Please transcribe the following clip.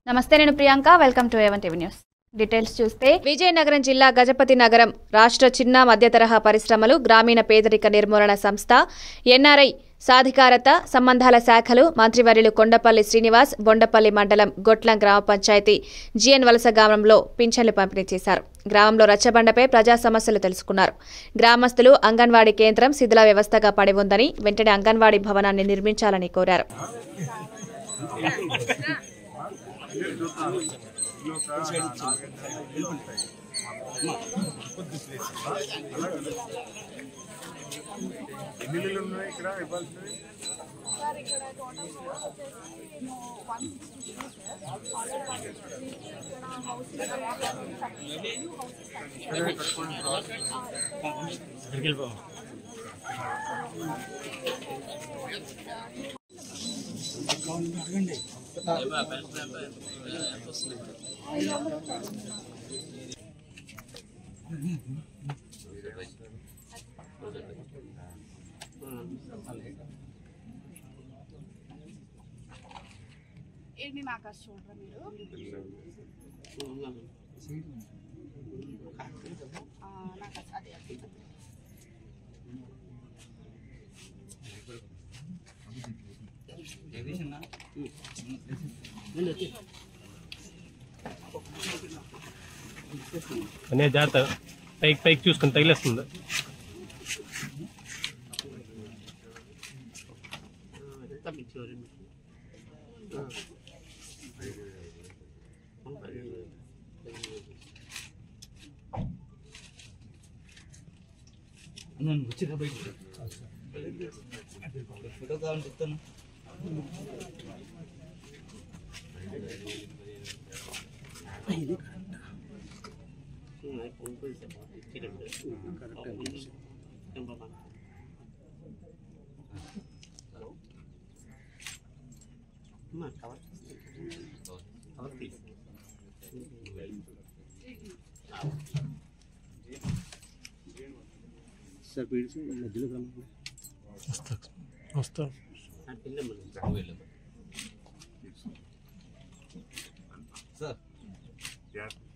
నమస్తే నేను Priyanka welcome to A one TV news details చూస్తే విజయనగరం జిల్లా గజపతి నగరం రాష్ట్ర చిన్న మధ్యతరహా పరిశ్రమలు గ్రామీణ పేదరిక నిర్మూలన సంస్థ ఎన్ఆర్ఐ సాధికారత సంబంధాల శాఖలు మంత్రివర్యులు కొండపల్లి శ్రీనివాస్ బొండపల్లి మండలం గొట్లం గ్రామ పంచాయతీ జిఎన్ వలస గ్రామంలో పింఛన్లు పంపిణీ చేశారు గ్రామంలో రచ్చబండపై ప్రజా సమస్యలు తెలుసుకున్నారు గ్రామస్తులు అంగన్వాడీ కేంద్రం శిథిల వ్యవస్థగా పడి ఉందని వెంటనే అంగన్వాడీ భవనాన్ని నిర్మించాలని కోరారు ఎన్ని ఇల్లులు ఉన్నాయి ఇక్కడ ఇవ్వాల్సినవి ఏంటి నాకు అది చూడరా మీరు ఆ, నాకు అది- అదే అదే. అనే జాగ్రత్త పైకి పైకి చూసుకొని తగిలేస్తుంది నన్ను వచ్చిరా బయట ఫోటో కావాలని చెప్తాను సార్ పీడిసి మధ్యలో రమ్మండి వస్తా వస్తా సార్ గ్యాస్